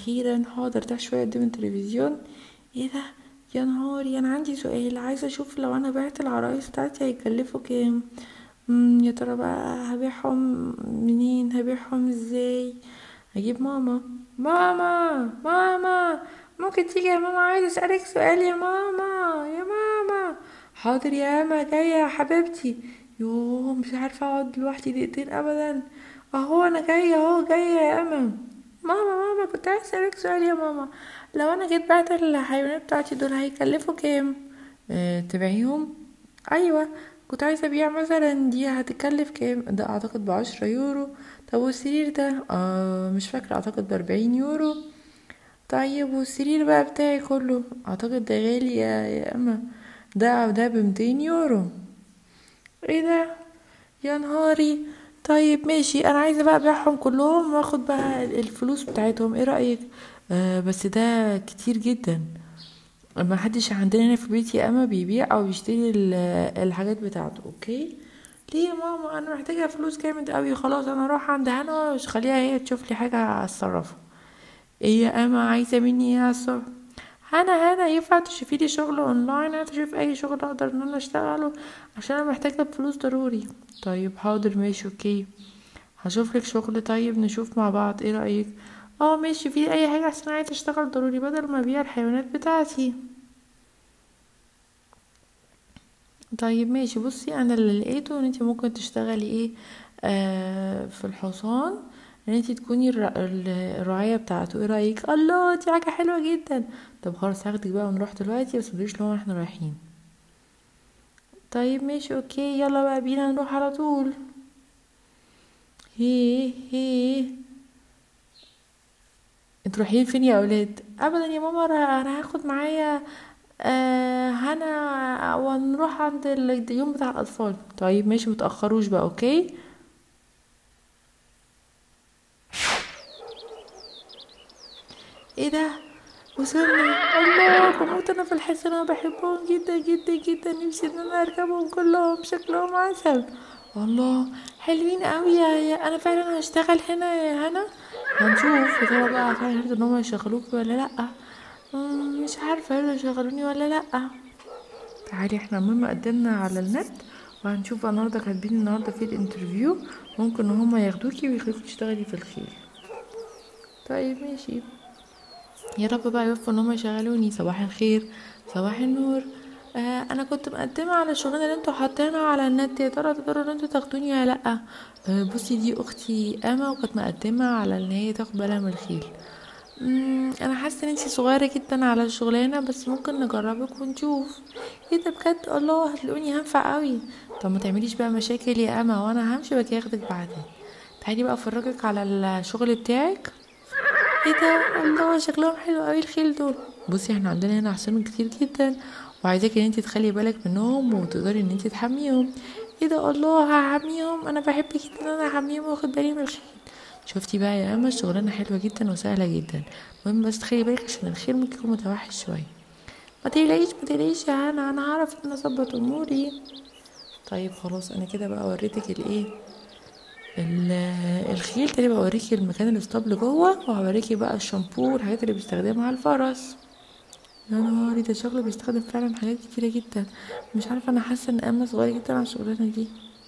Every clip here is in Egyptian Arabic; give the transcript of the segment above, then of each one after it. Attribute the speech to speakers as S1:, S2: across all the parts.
S1: اخيرا حاضر ده شويه قدام التلفزيون ايه ده يا نهاري انا عندي سؤال عايزه اشوف لو انا بعت العرايس بتاعتي هيكلفوا كام مم، يا ترى بقى هبيعهم منين هبيعهم ازاي هجيب ماما ماما ماما ممكن تيجي يا ماما عايز اسالك سؤال يا ماما يا ماما حاضر يا اما جايه يا حبيبتي يوه مش عارفه اقعد لوحدي دقيقتين ابدا اهو انا جايه اهو جايه يا اما ماما ماما كنت عايز اسالك سؤال يا ماما لو انا جيت بعت الحيوانات بتاعتي دول هيكلفوا كام أه تبيعيهم ايوه كنت عايزه ابيع مثلا دي هتكلف كام ده اعتقد بعشرة يورو طب والسرير ده آه مش فاكره اعتقد باربعين يورو طيب والسرير بقى بتاعي كله اعتقد ده غالي يا, يا اما ده ده بمتين يورو ايه ده يا نهاري طيب ماشي انا عايزه بقى ابيعهم كلهم واخد بقى الفلوس بتاعتهم ايه رايك آه بس ده كتير جدا ما حدش عندنا هنا في البيت يا اما بيبيع او بيشتري ال- الحاجات بتاعته اوكي ليه يا ماما انا محتاجه فلوس جامد قوي خلاص انا اروح عند هنا مش خليها هي تشوف لي حاجه اتصرفها ايه يا اما عايزه مني ايه اتصرف هنا هنا ينفع تشوفي لي شغل اونلاين انا تشوف اي شغل اقدر ان انا اشتغله عشان انا محتاجه فلوس ضروري طيب حاضر ماشي اوكي هشوف لك شغل طيب نشوف مع بعض ايه رايك اه ماشي في اي حاجه عشان عايزه اشتغل ضروري بدل ما ابيع الحيوانات بتاعتي طيب ماشي بصي انا اللي لقيته ان انت ممكن تشتغلي ايه آه في الحصان ان انت تكوني الر- ال- الرعايه بتاعته ايه رايك الله دي حاجه حلوه جدا طب خلاص هاخدك بقى ونروح دلوقتي بس متقوليش لو احنا رايحين طيب ماشي اوكي يلا بقى بينا نروح على طول هي هي انتوا رايحين فين يا اولاد ابدا يا ماما انا أنا هاخد معايا آه هنا ونروح عند اليوم بتاع الاطفال طيب ماشي متاخروش بقى اوكي ايه ده وصلنا الله بموت انا في الحصان انا بحبهم جدا جدا جدا نفسي ان انا اركبهم كلهم شكلهم عسل الله حلوين قوي يا, يا انا فعلا هشتغل هنا يا هنا هنشوف يا ترى بقى فعلا يرضوا ان هم يشغلوك ولا لا مم، مش عارفه يرضوا يشغلوني ولا لا تعالي احنا المهم قدمنا على النت وهنشوف بقى النهارده كاتبين النهارده في الانترفيو ممكن ان هما ياخدوكي ويخليكي تشتغلي في الخيل طيب ماشي يا رب بقى يوفقوا ان هم يشغلوني صباح الخير صباح النور آه انا كنت مقدمه على الشغلانه اللي انتوا حاطينها على النت يا ترى تقدروا ان انتوا تاخدوني ولا لا آه بصي دي اختي اما وكانت مقدمه على ان هي تاخد بالها من الخيل مم، انا حاسه ان انتي صغيره جدا على الشغلانه بس ممكن نجربك ونشوف ايه ده بجد الله هتلاقوني هنفع قوي طب ما تعمليش بقى مشاكل يا اما وانا همشي باجي اخدك بعدين تعالي بقى افرجك على الشغل بتاعك ايه ده الله شكلهم حلو قوي الخيل دول بصي احنا عندنا هنا حصان كتير جدا وعايزاكي ان انت تخلي بالك منهم وتقدري ان انت تحميهم ايه ده الله هحميهم انا بحب جدا ان انا احميهم واخد بالي من الخيل شفتي بقى يا اما الشغلانه حلوه جدا وسهله جدا المهم بس تخلي بالك عشان الخيل ممكن يكون متوحش شويه ما تقلقيش ما تقلقيش يا هنا انا هعرف ان أنا اظبط اموري طيب خلاص انا كده بقى وريتك الايه ال- الخيل تاني بقى اوريكي المكان الاسطبل جوه وهوريكي بقى الشامبو والحاجات اللي بيستخدمها الفرس يا نهاري ده شغله بيستخدم فعلا حاجات كتيرة جدا مش عارفة انا حاسة ان اما صغيرة جدا على الشغلانة دي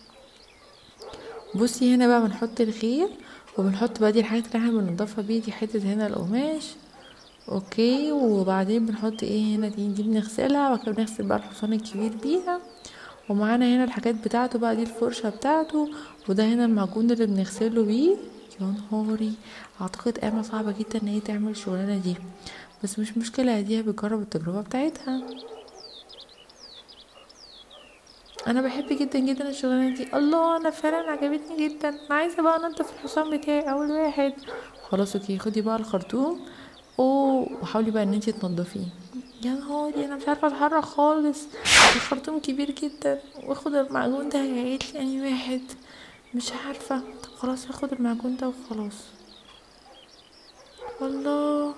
S1: بصي هنا بقى بنحط الخيل وبنحط بقى دي الحاجات اللي احنا بنضيفها بيه دي حتة هنا القماش اوكي وبعدين بنحط ايه هنا دي دي بنغسلها وبعد كده بنغسل بقى الحصان الكبير بيها ومعانا هنا الحاجات بتاعته بقى دي الفرشة بتاعته وده هنا المعجون اللي بنغسله بيه يا نهاري اعتقد قامة صعبة جدا ان هي تعمل الشغلانة دي بس مش مشكلة دي بتجرب التجربة بتاعتها انا بحب جدا جدا الشغلانه دي الله انا فعلا عجبتني جدا انا عايزه بقى انضف الحصان بتاعي اول واحد خلاص اوكي خدي بقى الخرطوم اوه وحاولي بقى ان انتي تنضفيه يا نهاري انا مش عارفه اتحرك خالص الخرطوم كبير جدا واخد المعجون ده هيعيط لي اني واحد مش عارفه طب خلاص هاخد المعجون ده وخلاص الله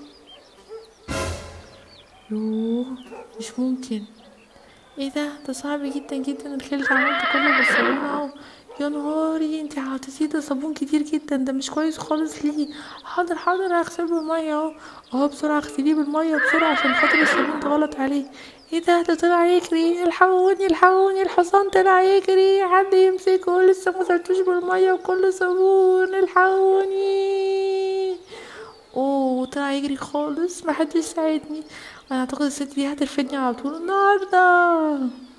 S1: يوه مش ممكن ايه ده ده صعب جدا جدا الخيل ده عملت كله بالصابون اهو يا نهاري انت عطيتيه ده صابون كتير جدا ده مش كويس خالص ليه حاضر حاضر هغسله بالميه اهو اهو بسرعه اغسليه بالميه بسرعه عشان خاطر الصابون ده غلط عليه ايه ده ده طلع يجري الحقوني الحقوني الحصان طلع يجري حد يمسكه لسه ما غسلتوش بالميه وكل صابون الحقوني اوه طلع يجري خالص محدش ساعدني انا اعتقد الست دي هترفدني على طول النهارده